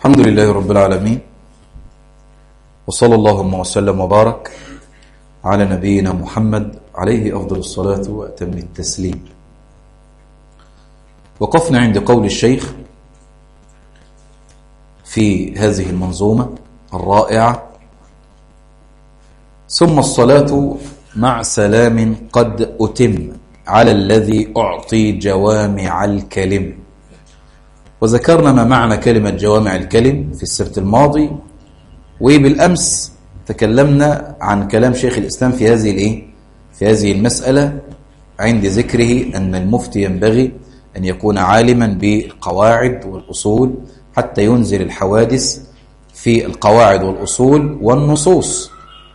الحمد لله رب العالمين وصلى اللهم وسلم وبارك على نبينا محمد عليه أفضل الصلاة وأتم التسليم وقفنا عند قول الشيخ في هذه المنظومة الرائعة ثم الصلاة مع سلام قد أتم على الذي أعطي جوامع الكلم وذكرنا ما معنى كلمة جوامع الكلم في السبت الماضي وبالأمس تكلمنا عن كلام شيخ الإسلام في هذه الإيه؟ في هذه المسألة عند ذكره أن المفتي ينبغي أن يكون عالما بالقواعد والأصول حتى ينزل الحوادث في القواعد والأصول والنصوص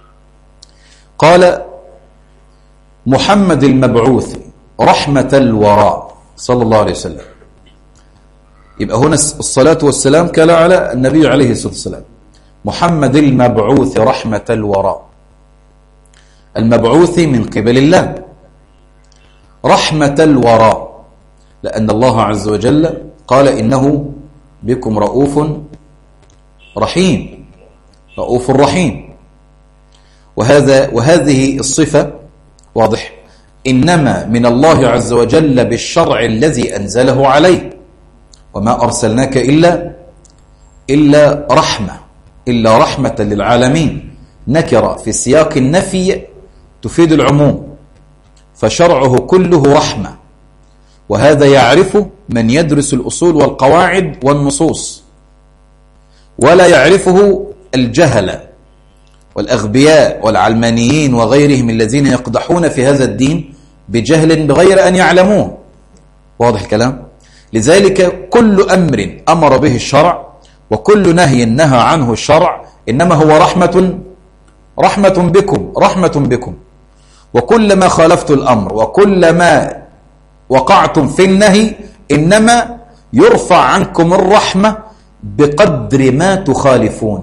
قال محمد المبعوث رحمة الوراء صلى الله عليه وسلم يبقى هنا الصلاة والسلام كان على النبي عليه الصلاة والسلام محمد المبعوث رحمة الوراء المبعوث من قبل الله رحمة الوراء لأن الله عز وجل قال إنه بكم رؤوف رحيم رؤوف رحيم وهذا وهذه الصفة واضح إنما من الله عز وجل بالشرع الذي أنزله عليه وما أرسلناك إلا إلا رحمة إلا رحمة للعالمين نكرة في سياق النفي تفيد العموم فشرعه كله رحمة وهذا يعرفه من يدرس الأصول والقواعد والنصوص ولا يعرفه الجهل والأغبياء والعلمانيين وغيرهم الذين يقدحون في هذا الدين بجهل بغير أن يعلموه واضح الكلام لذلك كل أمر أمر به الشرع وكل نهي نهى عنه الشرع إنما هو رحمة رحمة بكم رحمة بكم وكلما خالفت الأمر وكلما وقعتم في النهي إنما يرفع عنكم الرحمة بقدر ما تخالفون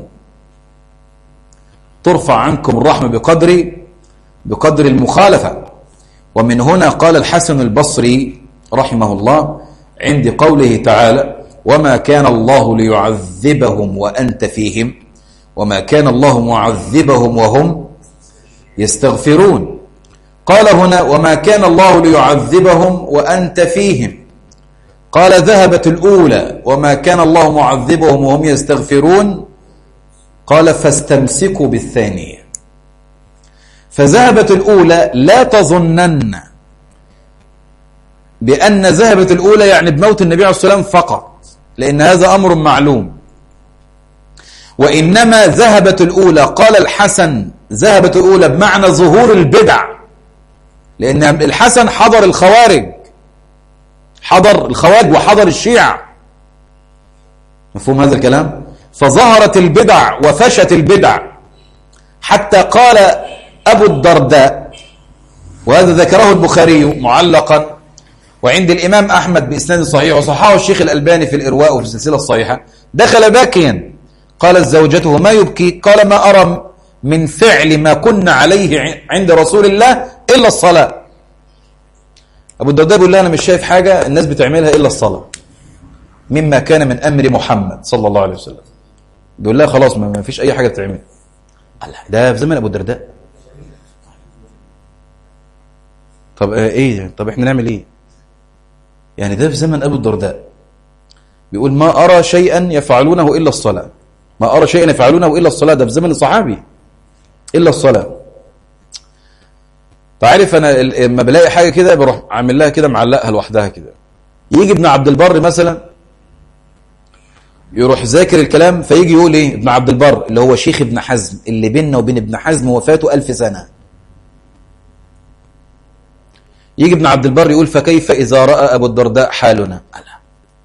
ترفع عنكم الرحمة بقدر بقدر المخالفة ومن هنا قال الحسن البصري رحمه الله عند قوله تعالى وما كان الله ليعذبهم وأنت فيهم وما كان الله معذبهم وهم يستغفرون قال هنا وما كان الله ليعذبهم وأنت فيهم قال ذهبت الأولى وما كان الله معذبهم وهم يستغفرون قال فاستمسكوا بالثانية فذهبت الأولى لا تظنن بأن ذهبت الأولى يعني بموت النبي عليه الصلاة والسلام فقط لأن هذا أمر معلوم وإنما ذهبت الأولى قال الحسن ذهبت الأولى بمعنى ظهور البدع لأن الحسن حضر الخوارج حضر الخوارج وحضر الشيعة مفهوم هذا الكلام فظهرت البدع وفشت البدع حتى قال أبو الدرداء وهذا ذكره البخاري معلقا وعند الإمام أحمد بإسناد صحيح وصححه الشيخ الألباني في الإرواء وفي السلسلة الصحيحة دخل باكيا قالت زوجته ما يبكي قال ما أرى من فعل ما كنا عليه عند رسول الله إلا الصلاة أبو الدرداء بيقول لها أنا مش شايف حاجة الناس بتعملها إلا الصلاة مما كان من أمر محمد صلى الله عليه وسلم بيقول لها خلاص ما فيش أي حاجة بتعمل ده في زمن أبو الدرداء طب إيه طب إحنا نعمل إيه يعني ده في زمن أبو الدرداء بيقول ما أرى شيئا يفعلونه إلا الصلاة ما أرى شيئا يفعلونه إلا الصلاة ده في زمن الصحابي إلا الصلاة تعرف أنا لما بلاقي حاجة كده بروح عامل لها كده معلقها لوحدها كده يجي ابن عبد البر مثلا يروح ذاكر الكلام فيجي يقول ايه ابن عبد البر اللي هو شيخ ابن حزم اللي بيننا وبين ابن حزم وفاته ألف سنة يجي ابن عبد البر يقول فكيف إذا رأى أبو الدرداء حالنا ألا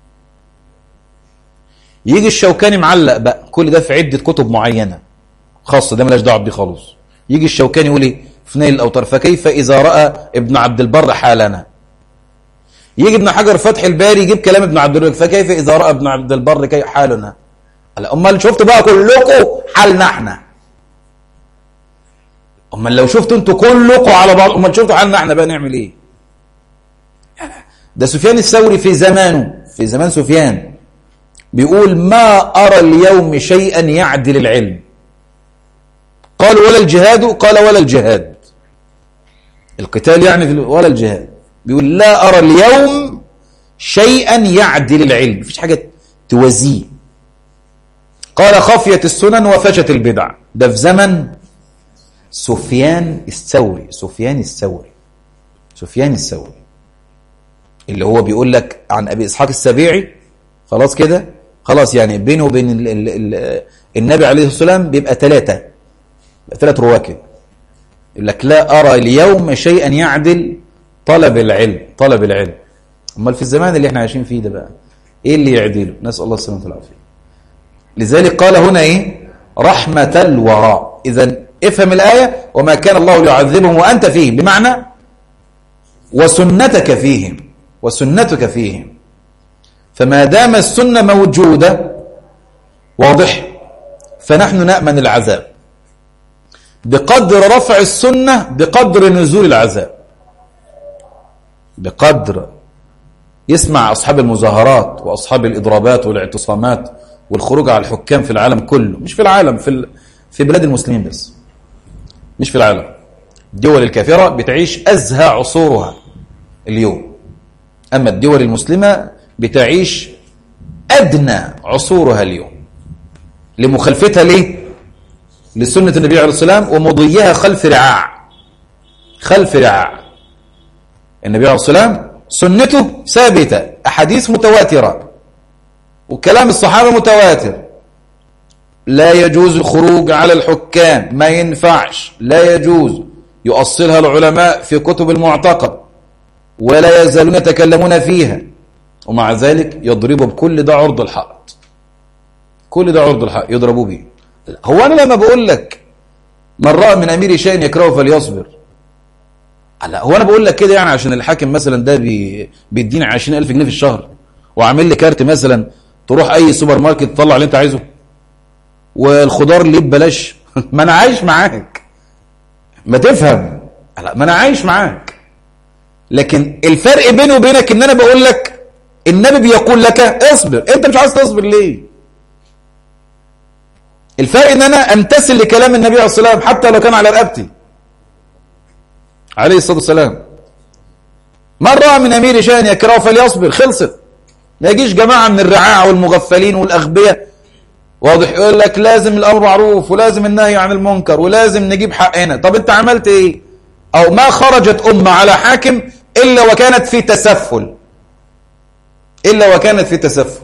يجي الشوكاني معلق بقى كل ده في عدة كتب معينة خاصة ده ملاش دعوه بدي خالص يجي الشوكاني يقول ايه في نيل الأوتار فكيف إذا رأى ابن عبد البر حالنا يجي ابن حجر فتح الباري يجيب كلام ابن عبد البر فكيف إذا رأى ابن عبد البر كيف حالنا ألا أمال شفتوا بقى كلكم حالنا احنا أمال لو شفتوا انتوا كلكم على بعض أمال شفتوا حالنا احنا بقى نعمل ايه ده سفيان الثوري في زمانه في زمان سفيان بيقول ما أرى اليوم شيئا يعدل العلم قال ولا الجهاد قال ولا الجهاد القتال يعني ولا الجهاد بيقول لا أرى اليوم شيئا يعدل العلم مفيش حاجة توازيه قال خفيت السنن وفشت البدع ده في زمن سفيان الثوري سفيان الثوري سفيان الثوري اللي هو بيقول لك عن أبي إسحاق السبيعي خلاص كده خلاص يعني بينه وبين ال ال ال النبي عليه الصلاة والسلام بيبقى ثلاثة ثلاث رواكب يقول لك لا أرى اليوم شيئا يعدل طلب العلم طلب العلم امال في الزمان اللي احنا عايشين فيه ده بقى ايه اللي يعدله نسأل الله السلامة والعافية لذلك قال هنا ايه رحمة الوراء اذا افهم الآية وما كان الله ليعذبهم وأنت فيهم بمعنى وسنتك فيهم وسنتك فيهم فما دام السنة موجودة واضح فنحن نأمن العذاب بقدر رفع السنة بقدر نزول العذاب بقدر يسمع أصحاب المظاهرات وأصحاب الإضرابات والاعتصامات والخروج على الحكام في العالم كله مش في العالم في, في بلاد المسلمين بس مش في العالم الدول الكافرة بتعيش أزهى عصورها اليوم أما الدول المسلمة بتعيش أدنى عصورها اليوم لمخالفتها ليه؟ لسنة النبي عليه الصلاة والسلام ومضيها خلف رعاع خلف رعاع النبي عليه الصلاة والسلام سنته ثابتة أحاديث متواترة وكلام الصحابة متواتر لا يجوز الخروج على الحكام ما ينفعش لا يجوز يؤصلها العلماء في كتب المعتقد ولا يزالون يتكلمون فيها ومع ذلك يضربوا بكل ده عرض الحائط كل ده عرض الحائط يضربوا به هو أنا لما بقول لك من رأى من أمير شيء يكرهه فليصبر لا هو أنا بقول لك كده يعني عشان الحاكم مثلا ده بي بيديني 20000 جنيه في الشهر وعامل لي كارت مثلا تروح أي سوبر ماركت تطلع اللي أنت عايزه والخضار ليه ببلاش ما أنا عايش معاك ما تفهم لا ما أنا عايش معاك لكن الفرق بيني وبينك ان انا بقول لك النبي بيقول لك اصبر انت مش عايز تصبر ليه الفرق ان انا امتثل لكلام النبي عليه الصلاه والسلام حتى لو كان على رقبتي عليه الصلاه والسلام من راى من امير شان يكره فليصبر خلصت ما يجيش جماعه من الرعاع والمغفلين والاغبياء واضح يقول لك لازم الامر معروف ولازم النهي عن المنكر ولازم نجيب حقنا طب انت عملت ايه او ما خرجت امه على حاكم الا وكانت في تسفل الا وكانت في تسفل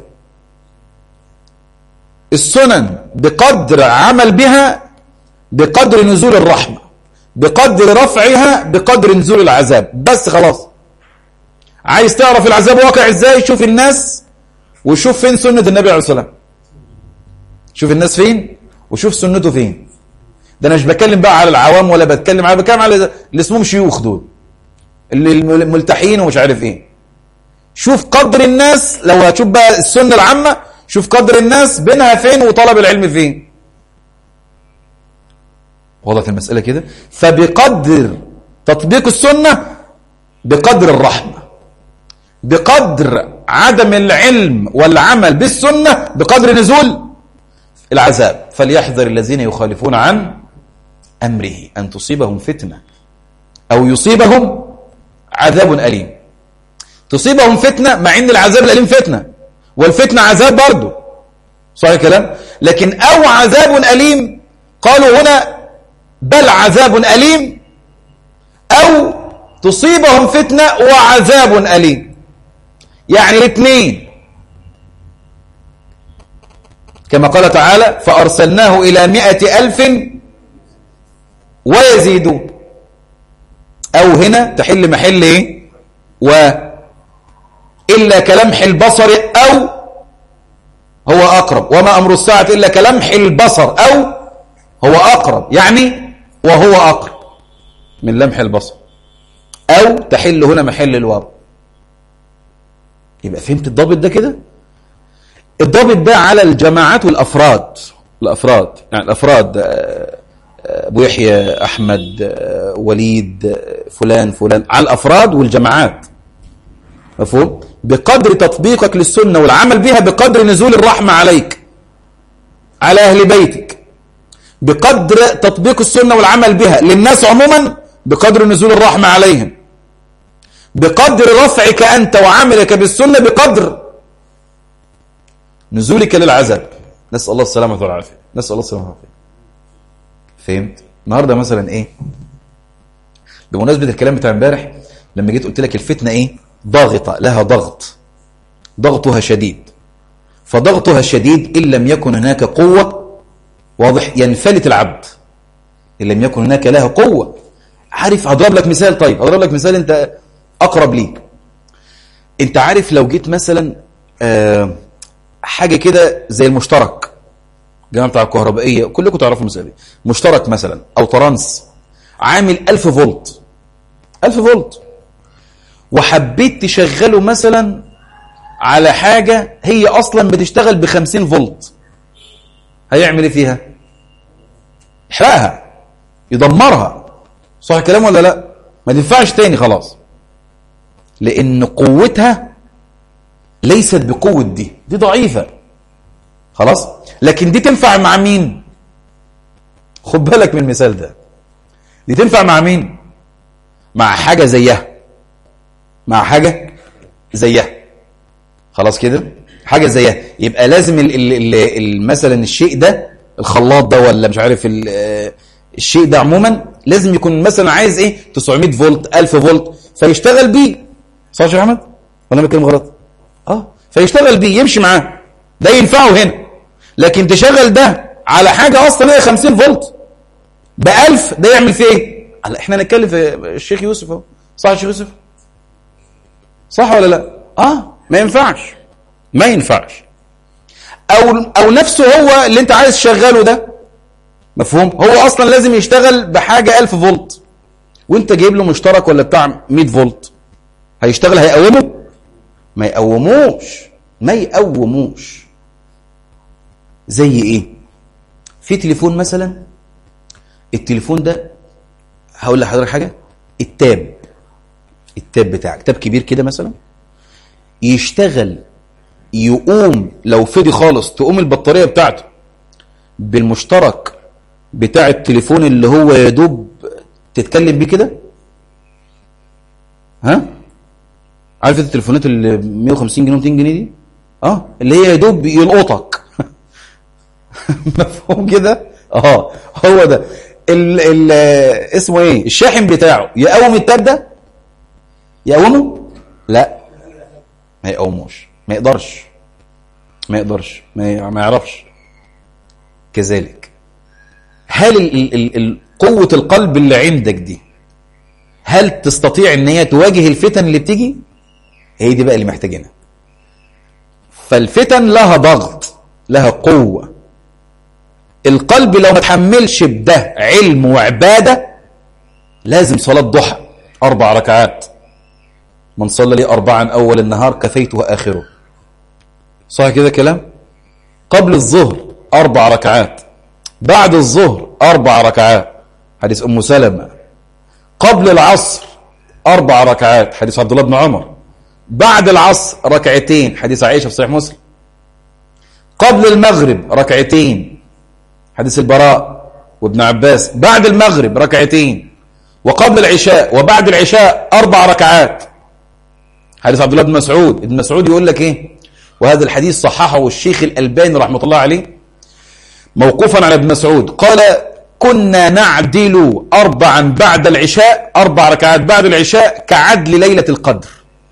السنن بقدر عمل بها بقدر نزول الرحمة بقدر رفعها بقدر نزول العذاب بس خلاص عايز تعرف العذاب واقع ازاي شوف الناس وشوف فين سنة النبي عليه الصلاة والسلام شوف الناس فين وشوف سنته فين ده انا مش بتكلم بقى على العوام ولا بتكلم على بتكلم على اللي اسمهم شيوخ دول اللي الملتحين ومش عارف ايه شوف قدر الناس لو هتشوف بقى السنة العامة شوف قدر الناس بينها فين وطلب العلم فين وضعت المسألة كده فبقدر تطبيق السنة بقدر الرحمة بقدر عدم العلم والعمل بالسنة بقدر نزول العذاب فليحذر الذين يخالفون عن أمره أن تصيبهم فتنة أو يصيبهم عذاب أليم تصيبهم فتنة مع أن العذاب الأليم فتنة والفتنة عذاب برضه صحيح كلام لكن أو عذاب أليم قالوا هنا بل عذاب أليم أو تصيبهم فتنة وعذاب أليم يعني الاثنين كما قال تعالى فأرسلناه إلى مئة ألف ويزيدون أو هنا تحل محل إيه و إلا كلمح البصر أو هو أقرب وما أمر الساعة إلا كلمح البصر أو هو أقرب يعني وهو أقرب من لمح البصر أو تحل هنا محل الواو يبقى فهمت الضابط ده كده الضابط ده على الجماعات والأفراد الأفراد يعني الأفراد أبو يحيى أحمد وليد فلان فلان على الأفراد والجماعات مفهوم بقدر تطبيقك للسنة والعمل بها بقدر نزول الرحمة عليك على أهل بيتك بقدر تطبيق السنة والعمل بها للناس عموما بقدر نزول الرحمة عليهم بقدر رفعك أنت وعملك بالسنة بقدر نزولك للعذاب نسأل الله السلامة والعافية نسأل الله السلامة والعافية فهمت النهاردة مثلا ايه بمناسبة الكلام بتاع امبارح لما جيت قلت لك الفتنة ايه ضاغطة لها ضغط ضغطها شديد فضغطها شديد إن لم يكن هناك قوة واضح ينفلت العبد إن لم يكن هناك لها قوة عارف هضرب لك مثال طيب هضرب لك مثال انت أقرب ليك انت عارف لو جيت مثلا آه حاجة كده زي المشترك جماعة بتاع الكهربائية كلكم تعرفوا مثال مشترك مثلا أو ترانس عامل 1000 فولت 1000 فولت وحبيت تشغله مثلا على حاجة هي أصلا بتشتغل ب 50 فولت هيعمل ايه فيها يحرقها يدمرها صح الكلام ولا لا ما تنفعش تاني خلاص لأن قوتها ليست بقوة دي دي ضعيفة خلاص لكن دي تنفع مع مين خد بالك من المثال ده دي تنفع مع مين مع حاجة زيها مع حاجة زيها خلاص كده حاجة زيها يبقى لازم ال ال ال مثلا الشيء ده الخلاط ده ولا مش عارف الشيء ده عموما لازم يكون مثلا عايز ايه 900 فولت 1000 فولت فيشتغل بيه صح يا احمد ولا انا بتكلم غلط اه فيشتغل بيه يمشي معاه ده ينفعه هنا لكن تشغل ده على حاجة اصلا هي 50 فولت ب 1000 ده يعمل فيه ايه احنا هنتكلم في الشيخ يوسف اهو صح يا شيخ يوسف صح ولا لا اه ما ينفعش ما ينفعش او او نفسه هو اللي انت عايز تشغله ده مفهوم هو اصلا لازم يشتغل بحاجه 1000 فولت وانت جايب له مشترك ولا بتاع 100 فولت هيشتغل هيقومه ما يقوموش ما يقوموش زي ايه في تليفون مثلا التليفون ده هقول لحضرتك حاجه التاب التاب بتاعك تاب كبير كده مثلا يشتغل يقوم لو فضي خالص تقوم البطارية بتاعته بالمشترك بتاع التليفون اللي هو يدوب تتكلم بيه كده ها عارف التليفونات اللي 150 جنيه و200 جنيه دي اه اللي هي يدوب يلقطك مفهوم كده اه هو ده ال ال اسمه ايه الشاحن بتاعه يقوم التاب ده يقومه لا ما يقوموش ما يقدرش ما يقدرش ما ما يعرفش كذلك هل ال ال ال قوة القلب اللي عندك دي هل تستطيع ان هي تواجه الفتن اللي بتيجي هي دي بقى اللي محتاجينها فالفتن لها ضغط لها قوة القلب لو ما تحملش بده علم وعبادة لازم صلاة ضحى أربع ركعات من صلى لي أربعا أول النهار كفيته آخره صح كده كلام قبل الظهر أربع ركعات بعد الظهر أربع ركعات حديث أم سلمة قبل العصر أربع ركعات حديث عبد الله بن عمر بعد العصر ركعتين حديث عائشة في صحيح مسلم قبل المغرب ركعتين حديث البراء وابن عباس بعد المغرب ركعتين وقبل العشاء وبعد العشاء أربع ركعات حديث عبد الله بن مسعود ابن مسعود يقول لك ايه وهذا الحديث صححه الشيخ الألباني رحمة الله عليه موقوفا على ابن مسعود قال كنا نعدل أربعا بعد العشاء أربع ركعات بعد العشاء كعدل ليلة القدر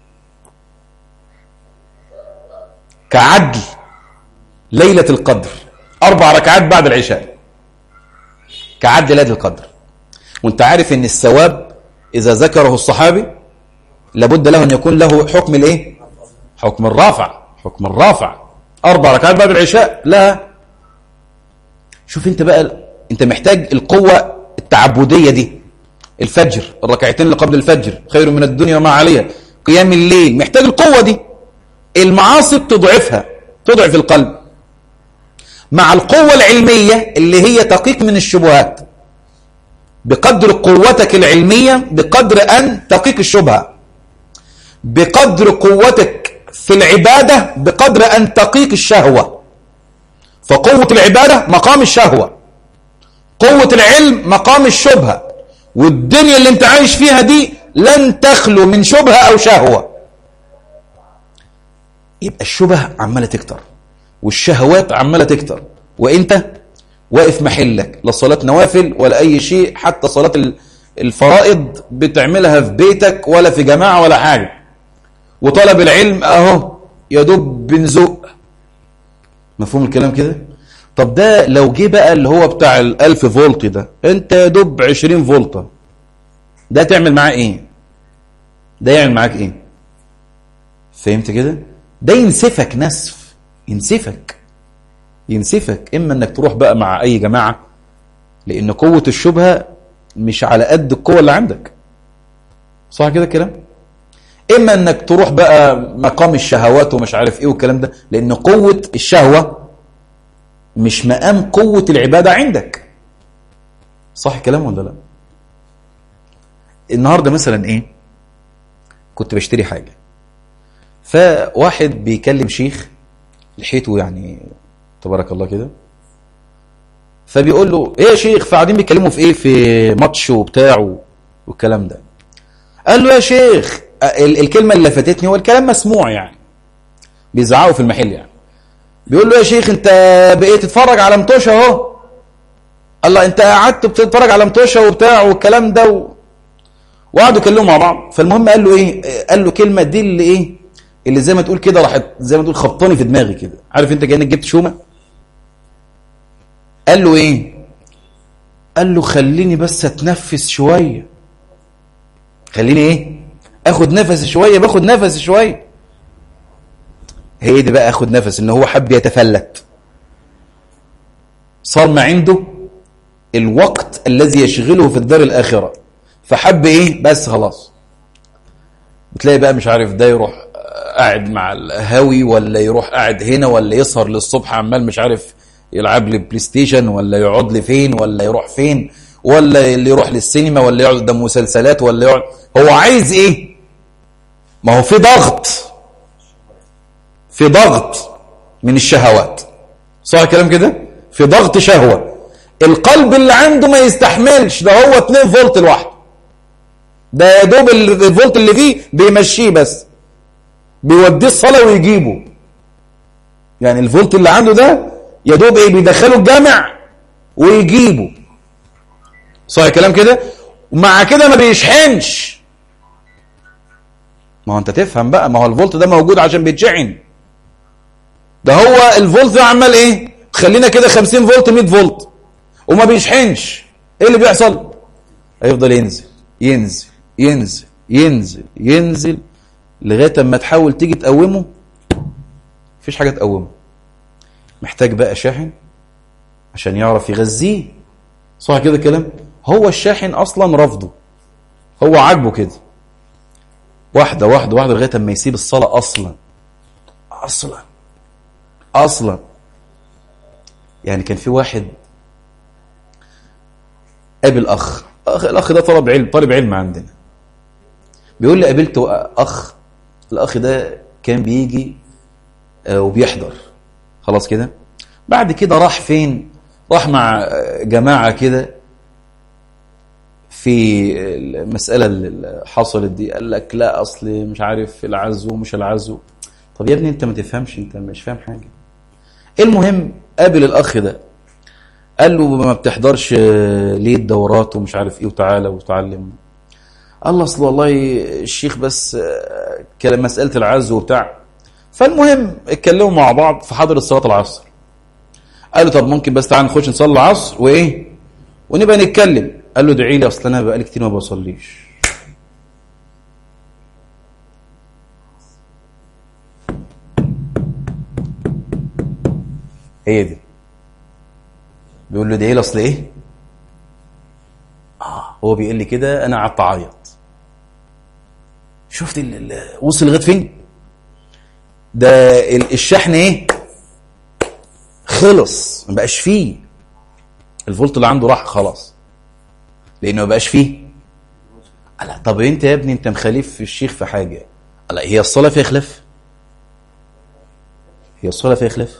كعدل ليلة القدر أربع ركعات بعد العشاء كعدل ليلة القدر وانت عارف ان الثواب إذا ذكره الصحابي لابد له أن يكون له حكم الايه حكم الرافع حكم الرافع أربع ركعات بعد العشاء لا شوف انت بقى انت محتاج القوة التعبدية دي الفجر الركعتين اللي قبل الفجر خير من الدنيا وما عليها قيام الليل محتاج القوة دي المعاصي تضعفها تضعف القلب مع القوة العلمية اللي هي تقيك من الشبهات بقدر قوتك العلمية بقدر أن تقيك الشبهة بقدر قوتك في العبادة بقدر أن تقيك الشهوة فقوة العبادة مقام الشهوة قوة العلم مقام الشبهة والدنيا اللي انت عايش فيها دي لن تخلو من شبهة أو شهوة يبقى الشبه عمالة تكتر والشهوات عمالة تكتر وانت واقف محلك لا صلاة نوافل ولا أي شيء حتى صلاة الفرائض بتعملها في بيتك ولا في جماعة ولا حاجة وطلب العلم أهو يدوب بنزق مفهوم الكلام كده طب ده لو جه بقى اللي هو بتاع الألف فولت ده انت يا دوب 20 فولت ده تعمل معاه ايه ده يعمل معاك ايه فهمت كده ده ينسفك نسف ينسفك ينسفك اما انك تروح بقى مع اي جماعة لان قوة الشبهة مش على قد القوة اللي عندك صح كده الكلام اما انك تروح بقى مقام الشهوات ومش عارف ايه والكلام ده لان قوة الشهوة مش مقام قوة العبادة عندك صح الكلام ولا لا النهاردة مثلا ايه كنت بشتري حاجة فواحد بيكلم شيخ لحيته يعني تبارك الله كده فبيقول له ايه يا شيخ فقاعدين بيتكلموا في ايه في ماتش وبتاع والكلام ده قال له يا شيخ الكلمة اللي فاتتني هو الكلام مسموع يعني بيزعقوا في المحل يعني بيقول له يا شيخ انت بقيت تتفرج على متوشة اهو الله انت قعدت بتتفرج على متوشة وبتاع والكلام ده و... وقعدوا يكلموا مع بعض فالمهم قال له ايه قال له كلمة دي اللي ايه اللي زي ما تقول كده راحت زي ما تقول خبطاني في دماغي كده عارف انت كانك جبت شومه قال له ايه قال له خليني بس اتنفس شويه خليني ايه اخد نفس شويه باخد نفس شويه هي دي بقى اخد نفس ان هو حب يتفلت صار ما عنده الوقت الذي يشغله في الدار الاخره فحب ايه بس خلاص بتلاقي بقى مش عارف ده يروح قاعد مع الهاوي ولا يروح قاعد هنا ولا يسهر للصبح عمال مش عارف يلعب لي بلاي ستيشن ولا يقعد لي فين ولا يروح فين ولا اللي يروح للسينما ولا يقعد قدام مسلسلات ولا يقعد هو عايز ايه ما هو في ضغط في ضغط من الشهوات صح الكلام كده في ضغط شهوة القلب اللي عنده ما يستحملش ده هو 2 فولت لوحده ده يا دوب الفولت اللي فيه بيمشيه بس بيوديه الصلاة ويجيبه يعني الفولت اللي عنده ده يا دوب ايه بيدخله الجامع ويجيبه صح الكلام كده ومع كده ما بيشحنش ما هو انت تفهم بقى ما هو الفولت ده موجود عشان بيتشحن ده هو الفولت ده عمال ايه خلينا كده 50 فولت 100 فولت وما بيشحنش ايه اللي بيحصل هيفضل ينزل ينزل ينزل ينزل ينزل لغايه اما تحاول تيجي تقومه مفيش حاجه تقومه محتاج بقى شاحن عشان يعرف يغذيه صح كده الكلام هو الشاحن اصلا رفضه هو عاجبه كده واحده واحده واحده لغايه اما يسيب الصلاه اصلا اصلا اصلا يعني كان في واحد قابل اخ أخ الاخ ده طلب علم طالب علم عندنا بيقول لي قابلت اخ الاخ ده كان بيجي وبيحضر خلاص كده بعد كده راح فين راح مع جماعة كده في المسألة اللي حصلت دي قال لك لا أصل مش عارف العزو مش العزو طب يا ابني انت ما تفهمش انت مش فاهم حاجة المهم قابل الأخ ده قال له ما بتحضرش ليه الدورات ومش عارف ايه وتعالى وتعلم الله اصل والله الشيخ بس كلام مسألة العزو وبتاع فالمهم اتكلموا مع بعض في حضرة صلاة العصر قال له طب ممكن بس تعالى نخش نصلي العصر وايه ونبقى نتكلم قال له ادعي لي اصل انا بقالي كتير ما بصليش هي دي بيقول له ادعي لي اصل ايه اه هو بيقول لي كده انا قعدت اعيط شفت وصل لغايه فين ده الشحن ايه خلص ما بقاش فيه الفولت اللي عنده راح خلاص لانه ما بقاش فيه لا طب انت يا ابني انت مخالف في الشيخ في حاجه لا هي الصلاه فيها خلاف هي الصلاة فيها خلاف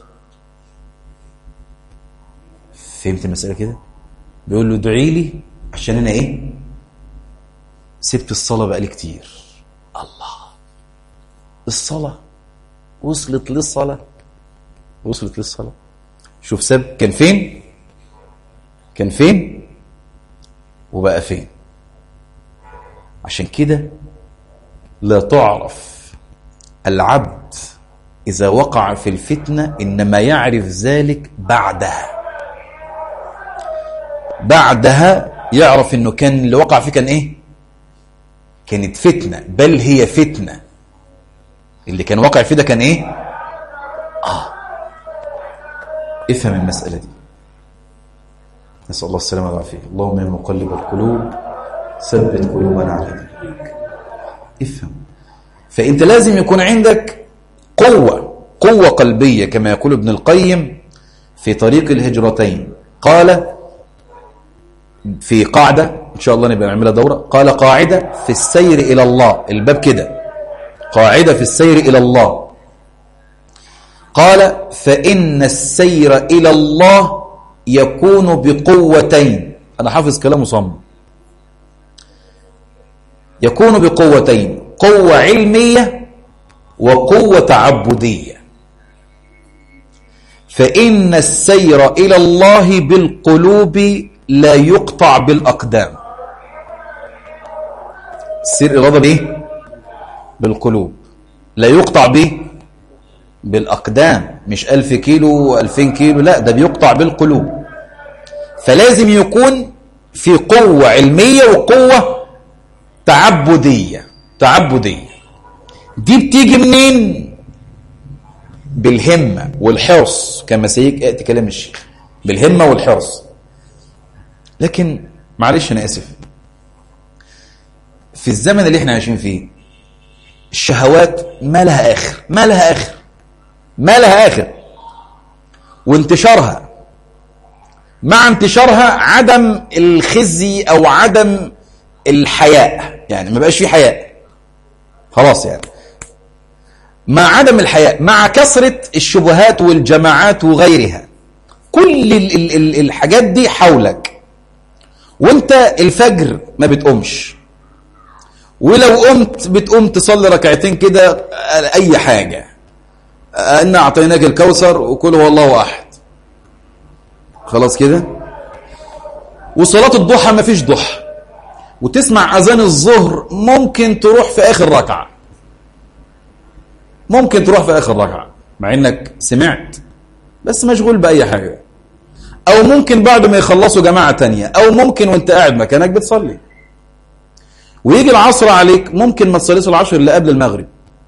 فهمت المسألة كده بيقول له ادعي لي عشان انا ايه سبت الصلاة بقالي كتير الله الصلاة وصلت للصلاة وصلت للصلاة شوف سب كان فين كان فين وبقى فين عشان كده لا تعرف العبد إذا وقع في الفتنة إنما يعرف ذلك بعدها بعدها يعرف إنه كان اللي وقع فيه كان إيه كانت فتنة بل هي فتنة اللي كان واقع فيه ده كان إيه آه افهم المسألة دي نسأل الله السلامة والعافية اللهم يا مقلب القلوب ثبت قلوبنا على دينك افهم فانت لازم يكون عندك قوة قوة قلبية كما يقول ابن القيم في طريق الهجرتين قال في قاعدة إن شاء الله نبقى نعملها دورة قال قاعدة في السير إلى الله الباب كده قاعدة في السير إلى الله قال فإن السير إلى الله يكون بقوتين أنا حافظ كلامه صم يكون بقوتين قوة علمية وقوة تعبدية فإن السير إلى الله بالقلوب لا يقطع بالأقدام السير إلى الله بإيه؟ بالقلوب لا يقطع به بالأقدام مش ألف كيلو ألفين كيلو لا ده بيقطع بالقلوب فلازم يكون في قوة علمية وقوة تعبدية تعبدية دي بتيجي منين بالهمة والحرص كما سيأتي كلام الشيخ بالهمة والحرص لكن معلش أنا آسف في الزمن اللي احنا عايشين فيه الشهوات ما لها آخر ما لها آخر ما لها آخر وانتشارها مع انتشارها عدم الخزي أو عدم الحياء يعني ما بقاش في حياء خلاص يعني مع عدم الحياء مع كثرة الشبهات والجماعات وغيرها كل ال ال ال الحاجات دي حولك وانت الفجر ما بتقومش ولو قمت بتقوم تصلي ركعتين كده اي حاجة ان اعطيناك الكوثر وكل هو الله احد خلاص كده وصلاة الضحى ما فيش ضحى وتسمع اذان الظهر ممكن تروح في اخر ركعه ممكن تروح في اخر ركعه مع انك سمعت بس مشغول باي حاجه او ممكن بعد ما يخلصوا جماعه تانية او ممكن وانت قاعد مكانك بتصلي ويجي العصر عليك ممكن ما تصليش العشر اللي قبل المغرب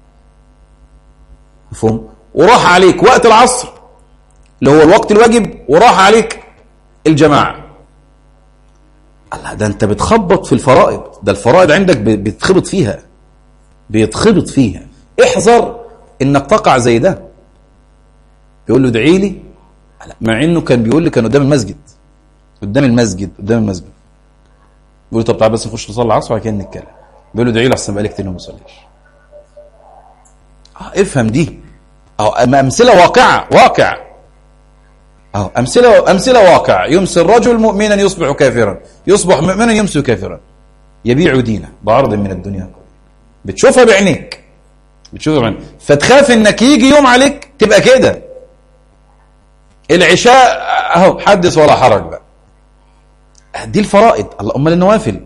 مفهوم وراح عليك وقت العصر اللي هو الوقت الواجب وراح عليك الجماعه الله ده انت بتخبط في الفرائض ده الفرائض عندك بتخبط فيها بيتخبط فيها احذر انك تقع زي ده بيقول له ادعي لي مع انه كان بيقول لي كان قدام المسجد قدام المسجد قدام المسجد بيقول له طب تعال بس نخش نصلي العصر وبعد كده نتكلم بيقول له ادعي لي احسن بقالي كتير ما بصليش اه افهم دي اهو امثله واقعه واقع اهو امثله امثله واقع يمسي الرجل مؤمنا يصبح كافرا يصبح مؤمنا يمسي كافرا يبيع دينه بعرض من الدنيا بتشوفها بعينيك بتشوفها بعينيك فتخاف انك يجي يوم عليك تبقى كده العشاء اهو حدث ولا حرج بقى دي الفرائض الله امال النوافل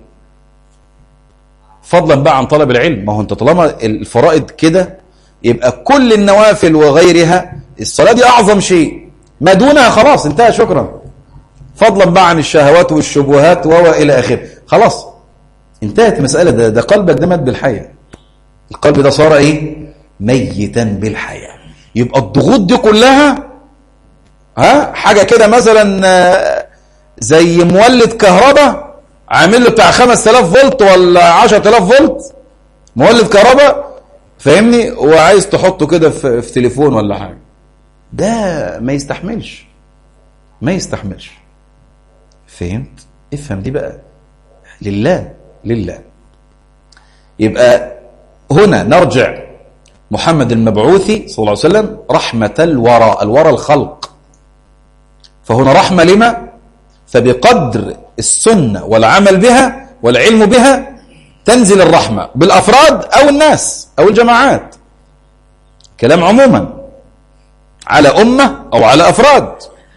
فضلا بقى عن طلب العلم ما هو انت طالما الفرائض كده يبقى كل النوافل وغيرها الصلاه دي اعظم شيء ما دونها خلاص انتهى شكرا فضلا بقى عن الشهوات والشبهات وهو الى اخره خلاص انتهت المساله ده, ده قلبك ده مات بالحياه القلب ده صار ايه ميتا بالحياه يبقى الضغوط دي كلها ها حاجه كده مثلا زي مولد كهرباء عامل له بتاع 5000 فولت ولا 10000 فولت مولد كهرباء فاهمني وعايز تحطه كده في, في تليفون ولا حاجه ده ما يستحملش ما يستحملش فهمت افهم دي بقى لله لله يبقى هنا نرجع محمد المبعوث صلى الله عليه وسلم رحمة الورى الورى الخلق فهنا رحمة لما فبقدر السنة والعمل بها والعلم بها تنزل الرحمة بالأفراد أو الناس أو الجماعات كلام عموما على أمة أو على أفراد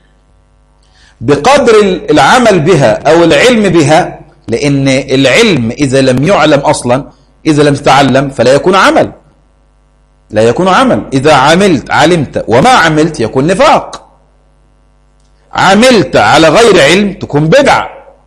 بقدر العمل بها أو العلم بها لأن العلم إذا لم يعلم أصلا إذا لم تتعلم فلا يكون عمل لا يكون عمل إذا عملت علمت وما عملت يكون نفاق عملت على غير علم تكون بدعة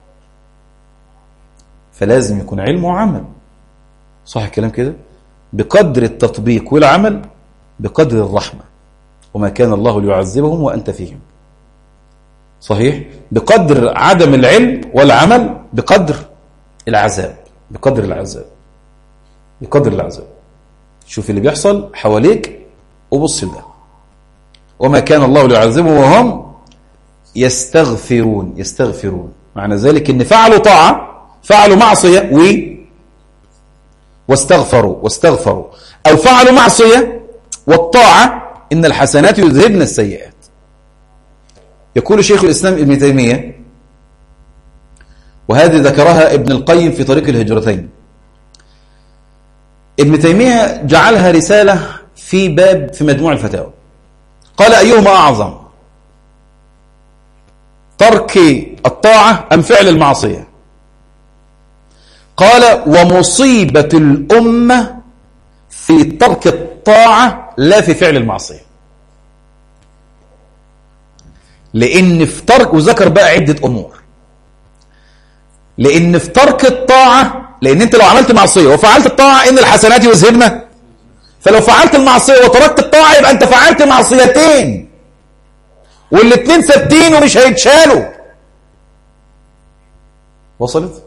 فلازم يكون علم وعمل صح الكلام كده بقدر التطبيق والعمل بقدر الرحمة وما كان الله ليعذبهم وأنت فيهم صحيح بقدر عدم العلم والعمل بقدر العذاب بقدر العذاب بقدر العذاب شوف اللي بيحصل حواليك وبص لده وما كان الله ليعذبهم وهم يستغفرون يستغفرون معنى ذلك ان فعلوا طاعة فعلوا معصية و واستغفروا واستغفروا او فعلوا معصية والطاعة ان الحسنات يذهبن السيئات يقول شيخ الإسلام ابن تيمية وهذه ذكرها ابن القيم في طريق الهجرتين ابن تيمية جعلها رسالة في باب في مجموع الفتاوى قال أيهما أعظم ترك الطاعة أم فعل المعصية قال ومصيبة الأمة في ترك الطاعة لا في فعل المعصية لأن في ترك وذكر بقى عدة أمور لأن في ترك الطاعة لأن أنت لو عملت معصية وفعلت الطاعة إن الحسنات يذهبن فلو فعلت المعصية وتركت الطاعة يبقى أنت فعلت معصيتين والاثنين ثابتين ومش هيتشالوا وصلت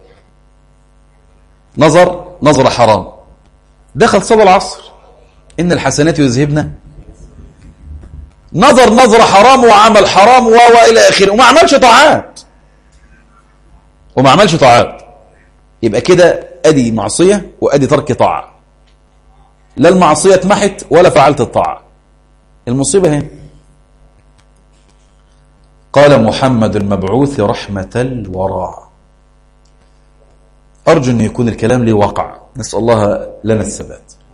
نظر نظر حرام دخل صلاة العصر إن الحسنات يذهبن نظر نظرة حرام وعمل حرام وإلى آخره وما عملش طاعات وما عملش طاعات يبقى كده أدي معصية وأدي ترك طاعة لا المعصية اتمحت ولا فعلت الطاعة المصيبة هنا قال محمد المبعوث رحمة الورى أرجو أن يكون الكلام لي وقع نسأل الله لنا الثبات